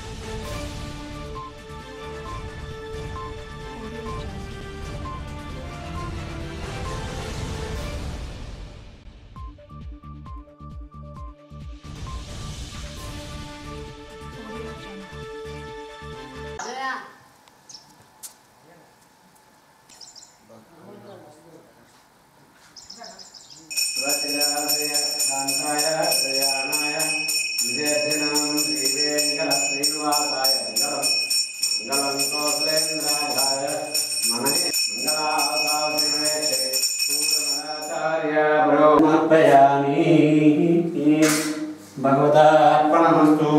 శాంతాయ శ్రేయాణాయ విజయధినం శ్రీవేంకట శ్రీనివాసాయ మంగళం మంగళం కోసలేంద్రాయ మనని మంగళావతాశివే పూర్వమాచార్య బ్రహ్మర్పయామి భగవతార్పణమస్తు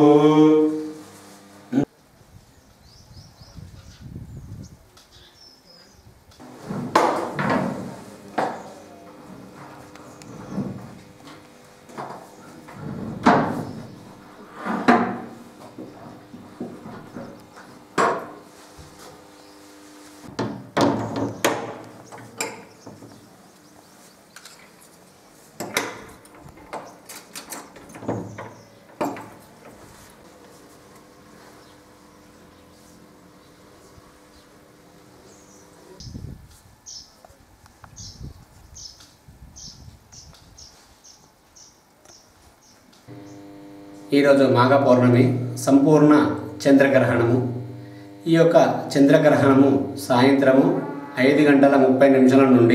ఈరోజు మాఘ పౌర్ణమి సంపూర్ణ చంద్రగ్రహణము ఈ యొక్క చంద్రగ్రహణము సాయంత్రము ఐదు గంటల ముప్పై నిమిషాల నుండి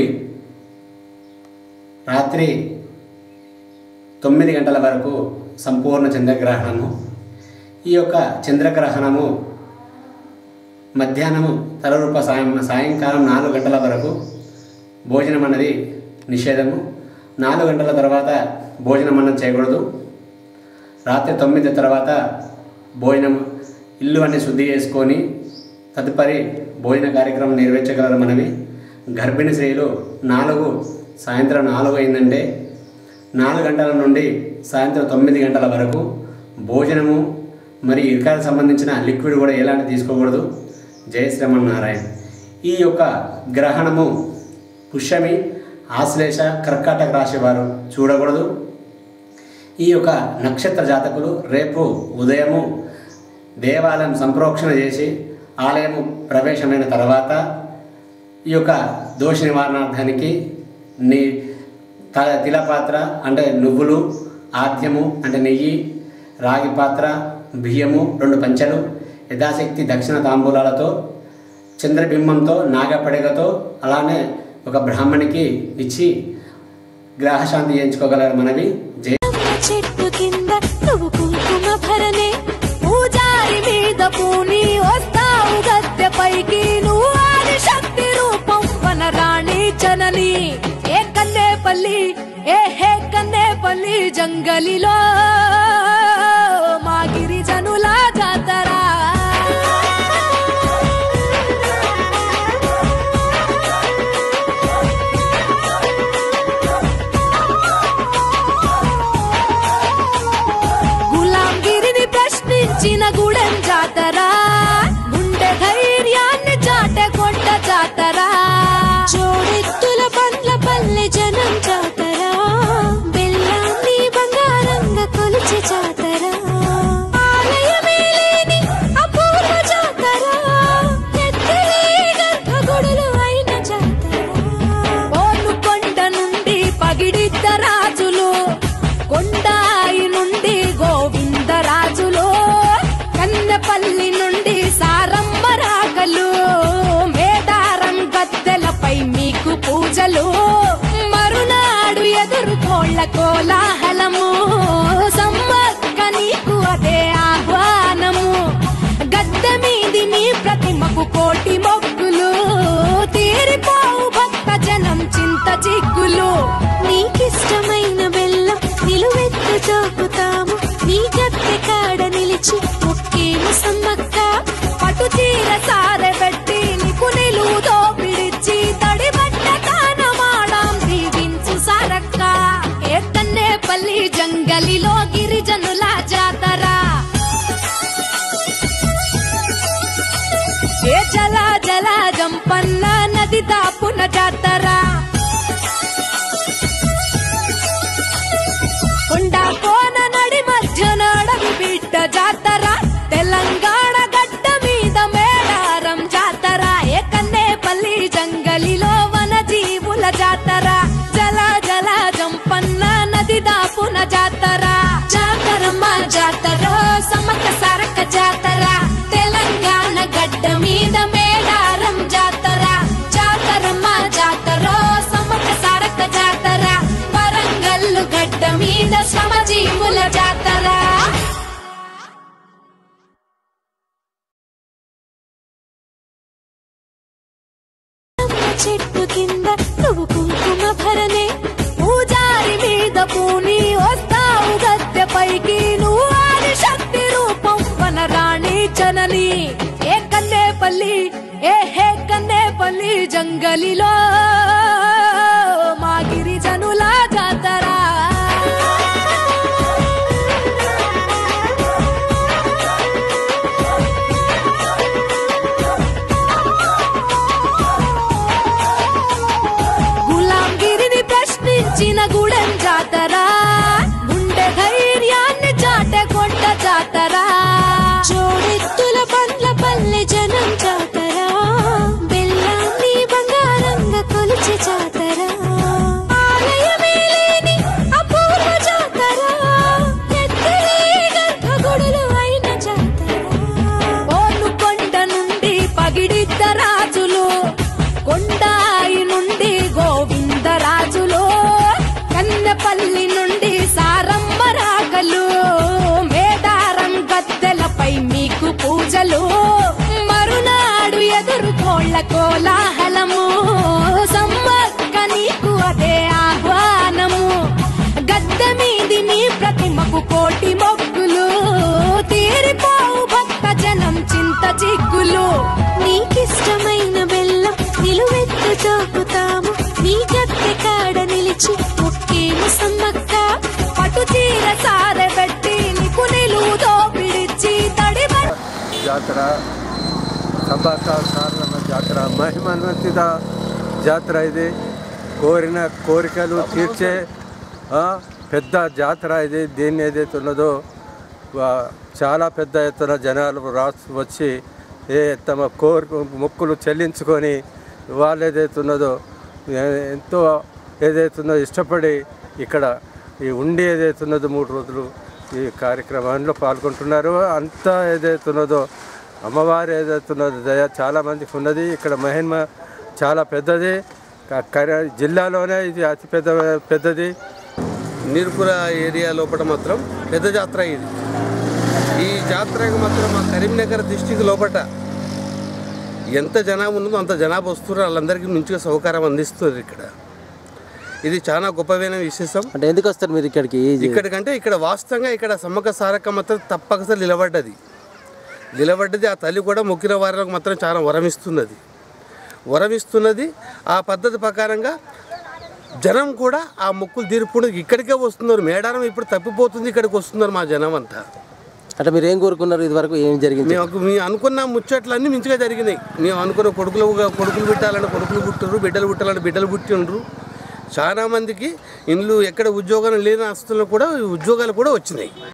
రాత్రి తొమ్మిది గంటల వరకు సంపూర్ణ చంద్రగ్రహణము ఈ యొక్క చంద్రగ్రహణము మధ్యాహ్నము తలరూప సాయం సాయంకాలం నాలుగు గంటల వరకు భోజనం అన్నది నిషేధము నాలుగు గంటల తర్వాత భోజనం అన్నది చేయకూడదు రాత్రి తొమ్మిది తర్వాత భోజనం ఇల్లు అన్ని శుద్ధి చేసుకొని తదుపరి భోజన కార్యక్రమం నెరవేర్చగలరు మనవి గర్భిణీ స్త్రీలు నాలుగు సాయంత్రం నాలుగు అయిందంటే నాలుగు గంటల నుండి సాయంత్రం తొమ్మిది గంటల వరకు భోజనము మరి ఇరకాలకు సంబంధించిన లిక్విడ్ కూడా ఎలాంటి తీసుకోకూడదు జయ శ్రీమన్నారాయణ ఈ యొక్క గ్రహణము పుష్యమి ఆశ్లేష కర్కాటక రాశి వారు చూడకూడదు ఈ యొక్క నక్షత్ర జాతకులు రేపు ఉదయము దేవాలయం సంప్రోక్షణ చేసి ఆలయము ప్రవేశమైన తర్వాత ఈ యొక్క దోష నివారణార్థానికి నీ త తిలపాత్ర అంటే నువ్వులు ఆద్యము అంటే నెయ్యి రాగి పాత్ర బియ్యము రెండు పంచెలు యథాశక్తి దక్షిణ తాంబూలాలతో చంద్రబింబంతో నాగపడిగతో అలానే ఒక బ్రాహ్మణికి ఇచ్చి గ్రహశాంతి చేయించుకోగలరు మనవి జై చెట్టు కింద నువ్వు కుంకుమ భరణే పూజారి మీద పూని వస్తావు గద్దె పైకి నువ్వు ఆది శక్తి రూపం వనరాణి జనని ఏ కన్నేపల్లి ఏ హే కన్నేపల్లి జంగలిలో మా గిరిజనుల జాతరా గులాంగిరిని ప్రశ్నించిన గుడెం జాతరా గుండె ధైర్యాన్ని చాటె కొండ జాతరా జోడెత్తుల పండ్ల పల్లె జనం జాతరా బెల్లాన్ని బంగారంగా కొలిచే జాతరా ఆలయమే లేని అపూర్వ జాతరా ఎత్తలే గర్భగుడులు అయిన జాతరా ఓను కొండ నుండి పగిడిద్ద రాజులు కొండాయి నుండి గోవిందరాజులు కన్నెపల్లి నుండి సారమ్మ రాకలు మేడారం గద్దెలపై మీకు పూజలు మరునాడు ఎదుర్కోళ్ళ కోలాహలము సమ్మక్క నీకు అదే ఆహ్వానము గద్దె మీది నీ ప్రతిమకు కోటి మొక్కులు తీరిపోవు భక్త జనం చింత చిక్కులు నీకిష్టమైన బెల్లం నిలువెత్తు చూపుతాము నీ గద్దె కాడ నిలిచి ముక్కేము సమ్మక్క పటు చీర సారె పెట్టి నీకు నిలువుతో పిడిచి తడి బట్ట తానమాడాం దీవించు సారక్క ఏతన్నే పల్లి జంగలిలో గిరిజనుల జాతర ఏ జల జల చెట్టు కింద నువ్వు కుంకుమ భరణే పూజారి మీద పూని వస్తావు గద్దె పైకి నువ్వు ఆది శక్తి రూపం వనరాణి జనని ఏ కన్నేపల్లి ఏ హే కన్నేపల్లి జంగలిలో మా గిరిజనుల జాతరా గులాంగిరిని ప్రశ్నించిన గుడెం జాతరా గుండె ధైర్యాన్ని చాటె కొండ జాతరా జోడెత్తుల బండ్ల పల్లె జనం జాతరా బెల్లాన్ని బంగారంగా కొలిచి జాతరా ఆలయమే లేని అపూర్వ జాతరా ఎత్తలే గర్భగుడులు అయిన జాతరా ఓను కొండ నుండి పగిడిద్ద రాజులు కొండాయి నుండి గోవిందరాజులు కన్నెపల్లి నుండి సారమ్మ రాగలు మేడారం గద్దెలపై మీకు పూజలు మరునాడు ఎదురు కోళ్ళ కోలాహలము సమ్మక్క నీకు అదే ఆహ్వానము గద్దె మీది నీ ప్రతిమకు కోటి మొక్కులు తీరిపోవు భక్త జనం చింత చిక్కులు నీకిష్టమైన బెల్లం నిలువెత్తు చూపుతాము నీ గద్దె కాడ నిలిచి ముక్కేము సమ్మక్క పటు చీర సారె పెట్టి నీకు నిలువుతో పిడిచి తడిమ ಜಾತ್ರಾ ಸಭಾಕ ಕಾರಣಮ ಜಾತ್ರಾ మహిమాన్విత జాతర ఇది కోరిన కోరికలు తీర్చే ఆ, పెద్ద జాతర ఇది దీన్ని ఏదైతే ఉన్నదో వా- చాలా పెద్ద ఎత్తున జనాలు రాసి వచ్చి ఏ తమ కోరిక మొక్కులు చెల్లించుకొని వాళ్ళు ఏదైతే ఉన్నదో ఏ- ఎంతో ఏదైతే ఉన్నదో ఇష్టపడి ఇక్కడ ఈ ఉండి ఏదైతే ఉన్నదో మూడు రోజులు ఈ కార్యక్రమంలో పాల్గొంటున్నారు అంతా ఏదైతే ఉన్నదో అమ్మవారు ఏదైతే ఉన్నదో దయ చాలా మందికి ఉన్నది ఇక్కడ మహిమ చాలా పెద్దది క- కర- జిల్లాలోనే ఇది అతి పెద్ద పెద్దది నీర్పుర ఏరియా లోపల మాత్రం పెద్ద జాతర ఇది ఈ జాతరకు మాత్రం మా కరీంనగర్ డిస్టిక్ లోపల ఎంత జనాభా ఉన్నదో అంత జనాభా వస్తున్నారు వాళ్ళందరికీ మంచిగా సౌకర్యం అందిస్తున్నారు ఇక్కడ ఇది చాలా గొప్పమైన విశేషం అంటే ఎందుకు వస్తారు మీరు ఇక్కడికి ఇక్కడికంటే ఇక్కడ వాస్తవంగా ఇక్కడ సమ్మక్క సారక్క మాత్రం తప్పకసరి నిలబడ్డది నిలబడ్డది ఆ తల్లి కూడా మొక్కిన వారికి మాత్రం చాలా వరమిస్తున్నది వరమిస్తున్నది ఆ పద్ధతి ప్రకారంగా జనం కూడా ఆ మొక్కులు తీర్పుడు ఇక్కడికే వస్తున్నారు మేడారం ఇప్పుడు తప్పిపోతుంది ఇక్కడికి వస్తున్నారు మా జనం అంతా అంటే మీరు ఏం కోరుకున్నారు ఇది వరకు ఏం జరిగింది మేము మేము అనుకున్న ముచ్చట్లన్నీ మించిగా జరిగినాయి మేము అనుకున్న కొడుకులు కొడుకులు పుట్టాలని కొడుకులు పుట్టిండ్రు బిడ్డలు పుట్టాలని బిడ్డలు పుట్టిండ్రు చాలా మందికి ఇండ్లు ఎక్కడ ఉద్యోగాలు లేని ఆస్తులు కూడా ఉద్యోగాలు కూడా వచ్చినాయి